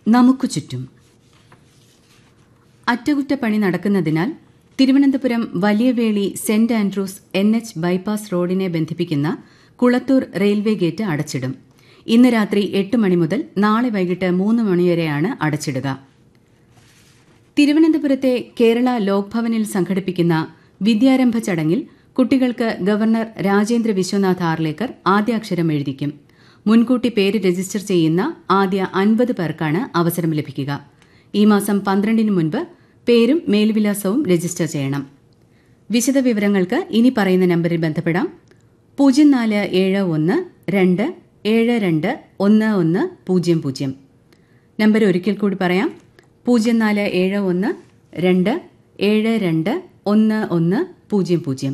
നമുക്കു ചുറ്റും അറ്റകുറ്റപ്പണി നടക്കുന്നതിനാൽ Thiruvananthapuram Valiyaveli saint Andrews N H bypass റോഡിനെ ബന്ധിപ്പിക്കുന്ന കുളത്തൂർ റെയിൽവേ ഗേറ്റ് അടച്ചിടും ഇന്ന് രാത്രി എട്ട് മണി മുതൽ നാളെ വൈകിട്ട് മൂന്ന് മണിവരെയാണ് അടച്ചിടുക തിരുവനന്തപുരത്തെ കേരള ലോക്ഭവനിൽ സംഘടിപ്പിക്കുന്ന വിദ്യാരംഭ ചടങ്ങിൽ കുട്ടികൾക്ക് ഗവർണർ രാജേന്ദ്ര വിശ്വനാഥ് ആർലേക്കർ ആദ്യാക്ഷരം എഴുതിക്കും മുൻകൂട്ടി പേര് രജിസ്റ്റർ ചെയ്യുന്ന ആദ്യ അൻപത് പേർക്കാണ് അവസരം ലഭിക്കുക ഈ മാസം പന്ത്രണ്ടിന് മുൻപ് പേരും മേൽവിലാസവും രജിസ്റ്റർ ചെയ്യണം വിശദവിവരങ്ങൾക്ക് ഇനി പറയുന്ന നമ്പറിൽ ബന്ധപ്പെടാം പൂജ്യം നാല് ഏഴ് ഒന്ന് രണ്ട് ഏഴ് രണ്ട് ഒന്ന് ഒന്ന് പൂജ്യം പൂജ്യം നമ്പർ ഒരിക്കൽ കൂടി പറയാം പൂജ്യം നാല് ഏഴ് ഒന്ന് രണ്ട് ഏഴ് രണ്ട് ഒന്ന് ഒന്ന് പൂജ്യം പൂജ്യം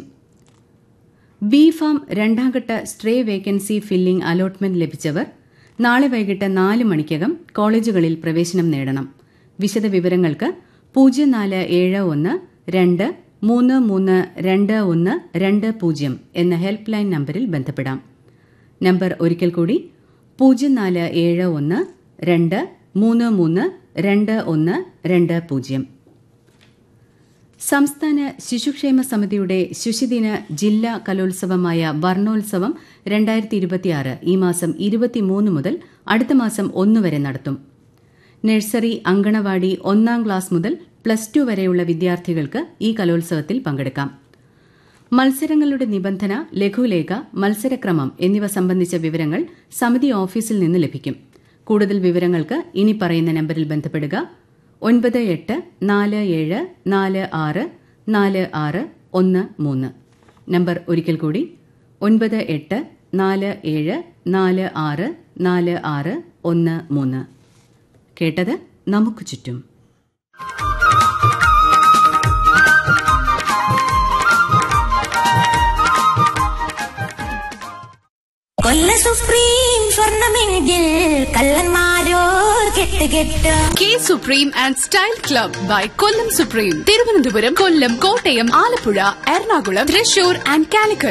ബി ഫാം രണ്ടാംഘട്ട സ്ട്രേ വേക്കൻസി ഫില്ലിംഗ് അലോട്ട്മെന്റ് ലഭിച്ചവർ നാളെ വൈകിട്ട് നാല് മണിക്കകം കോളേജുകളിൽ പ്രവേശനം നേടണം വിശദവിവരങ്ങൾക്ക് പൂജ്യം നാല് ഏഴ് ഒന്ന് രണ്ട് മൂന്ന് മൂന്ന് രണ്ട് ഒന്ന് രണ്ട് പൂജ്യം എന്ന ഹെൽപ്പ് ലൈൻ നമ്പറിൽ ബന്ധപ്പെടാം നമ്പർ ഒരിക്കൽ കൂടി പൂജ്യം നാല് ഏഴ് ഒന്ന് രണ്ട് മൂന്ന് മൂന്ന് രണ്ട് ഒന്ന് രണ്ട് പൂജ്യം സംസ്ഥാന ശിശുക്ഷേമ സമിതിയുടെ ശിശുദിന ജില്ലാ കലോത്സവമായ വർണ്ണോത്സവം രണ്ടായിരത്തി ഇരുപത്തിയാറ് ഈ മാസം ഇരുപത്തിമൂന്ന് മുതൽ അടുത്ത മാസം ഒന്ന് വരെ നടത്തും നഴ്സറി അങ്കണവാടി ഒന്നാം ക്ലാസ് മുതൽ പ്ലസ് ടു വരെയുള്ള വിദ്യാർത്ഥികൾക്ക് ഈ കലോത്സവത്തിൽ പങ്കെടുക്കാം മത്സരങ്ങളുടെ നിബന്ധന ലഘുലേഖ മത്സരക്രമം എന്നിവ സംബന്ധിച്ച വിവരങ്ങൾ സമിതി ഓഫീസിൽ നിന്ന് ലഭിക്കും കൂടുതൽ വിവരങ്ങൾക്ക് ഇനി പറയുന്ന നമ്പറിൽ ബന്ധപ്പെടുക ഒൻപത് എട്ട് നാല് ഏഴ് നാല് ആറ് നാല് ആറ് ഒന്ന് മൂന്ന് നമ്പർ ഒരിക്കൽ കൂടി ഒൻപത് എട്ട് നാല് ഏഴ് നാല് ആറ് നാല് ആറ് ഒന്ന് മൂന്ന് കേട്ടത് നമുക്ക് ചുറ്റും കൊല്ല സുപ്രീം സ്വർണമെങ്കിൽ കള്ളന്മാരോർ കെട്ട് കെട്ട് K supreme and style club by Kollam supreme Thiruvananthapuram Kollam Kottayam Alappuzha Ernakulam Thrissur and Calicut